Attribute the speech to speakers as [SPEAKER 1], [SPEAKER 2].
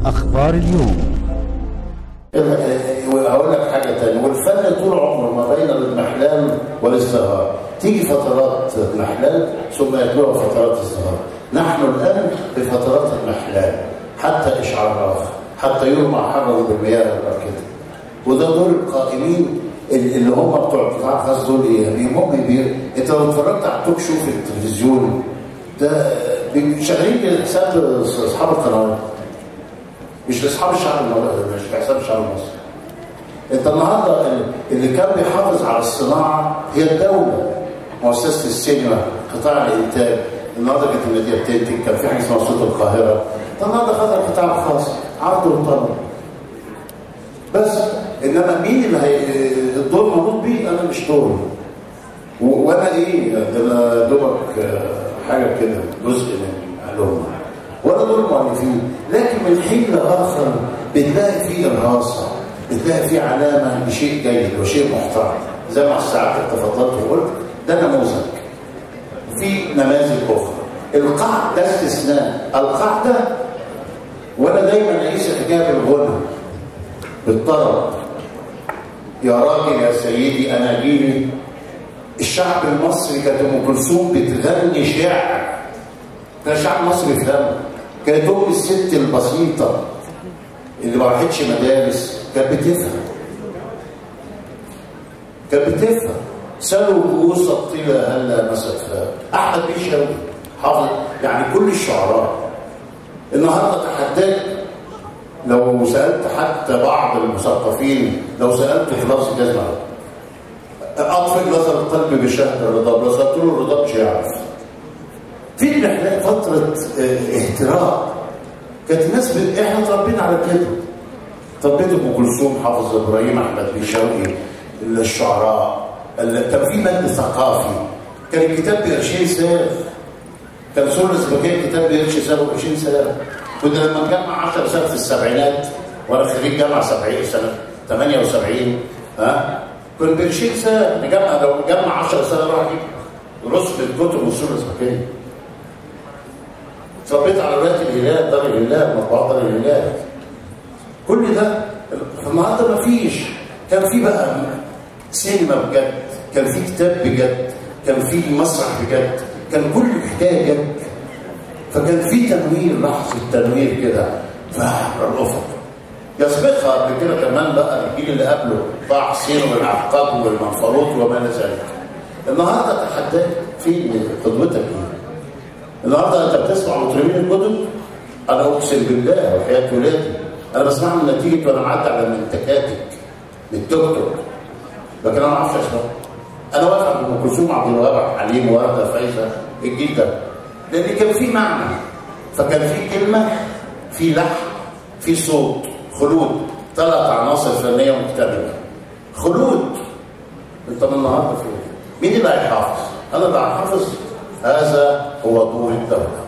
[SPEAKER 1] أخبار اليوم
[SPEAKER 2] وهقول لك حاجه تانية والفن طول عمره ما بين الاضمحلال والازدهار تيجي فترات اضمحلال ثم يتبعها فترات ازدهار نحن الان في فترات اضمحلال حتى اشعار اخر حتى يرمى حرر بالمياه الراكده وده دور القائمين اللي هم بتوع القطاع الخاص دول ايه؟ يعني هم بي... انت لو اتفرجت على التوك شو في التلفزيون ده بي- شغالين بحساب اصحاب القنوات مش لاصحاب الشعب المصري مش لحساب الشعب المصري انت النهارده اللي كان بيحافظ على الصناعه هي الدوله مؤسسه السينما قطاع الانتاج النهارده كانت المدينه بتنتج كان في حاجه اسمها صوت القاهره طب النهارده خدها القطاع الخاص عرض وطلب بس انما مين اللي هي الدور مربوط بيه انا مش دور و- وانا ايه ده انا دوبك آه، حاجه كده جزء من الامه ولا دول مؤلفين لكن من حين لاخر بتلاقي فيه ارهاصه بتلاقي فيه علامه لشيء جيد وشيء محترم زي ما ساعات تفضلت وقلت ده نموذج في نماذج اخرى القاعده ده استثناء القاعده وانا دايما اقيس حجاب الغنى بالطرب يا راجل يا سيدي انا جيلي الشعب المصري كانت ام كلثوم بتغني شعر كان الشعب المصري يفهمه كانت ام الست البسيطه اللي ما راحتش مدارس كانت بتفهم كانت بتفهم سلوا كؤوس الطيبة هلا مستها احمد بيه شوقي حافظ يعني كل الشعراء النهارده تحداك لو سالت حتى بعض المثقفين لو سالته في لفظ جزمه اطفئ نظر القلب بشهد الرضا لو سالت له الرضا مش هيعرف في احنا فتره اه، اهتراء كانت الناس ب... احنا اتربينا على كده تربيت ام كلثوم حافظ ابراهيم احمد بن شوقي الشعراء ال- كان في مد ثقافي كان الكتاب بقرشين ساغ كان سورة الزبكية كتاب بقرش ساغ وقرشين ساغ كنا لما نجمع 10 سنة في السبعينات وانا خريج جامعة 70 سنة 78 ها كنا بقرشين ساغ نجمع لو نجمع 10 سنة اروح اجيب رسم الكتب والسورة الزبكية اتربيت على ولايه الهلال دار الهلال مطبعات دار الهلال كل ده النهارده مفيش كان في بقى سينما بجد كان في كتاب بجد كان في مسرح بجد كان كل الحكايه جد فكان في تنوير لحظه تنوير كده فعبر الافق يسبقها قبل كده كمان بقى الجيل اللي قبله طه حسين والعقاد والمنفلوط وما الى ذلك النهارده تحداك فين قدوتك ايه؟ النهارده انت بتسمع مطربين الجدد انا اقسم بالله وحياه ولادي انا بسمعهم نتيجه وانا معدي على منتكاتك بالتوك توك لكن انا ما اعرفش اسمها انا واقف عند ام كلثوم عبد الوهاب عبد الحليم ورده فايزه الجيل ده لان كان في معنى فكان في كلمه في لحن في صوت خلود ثلاث عناصر فنيه مكتمله خلود انت من النهارده فين؟ مين اللي هيحافظ؟ انا اللي هحافظ هذا هو دور الدوله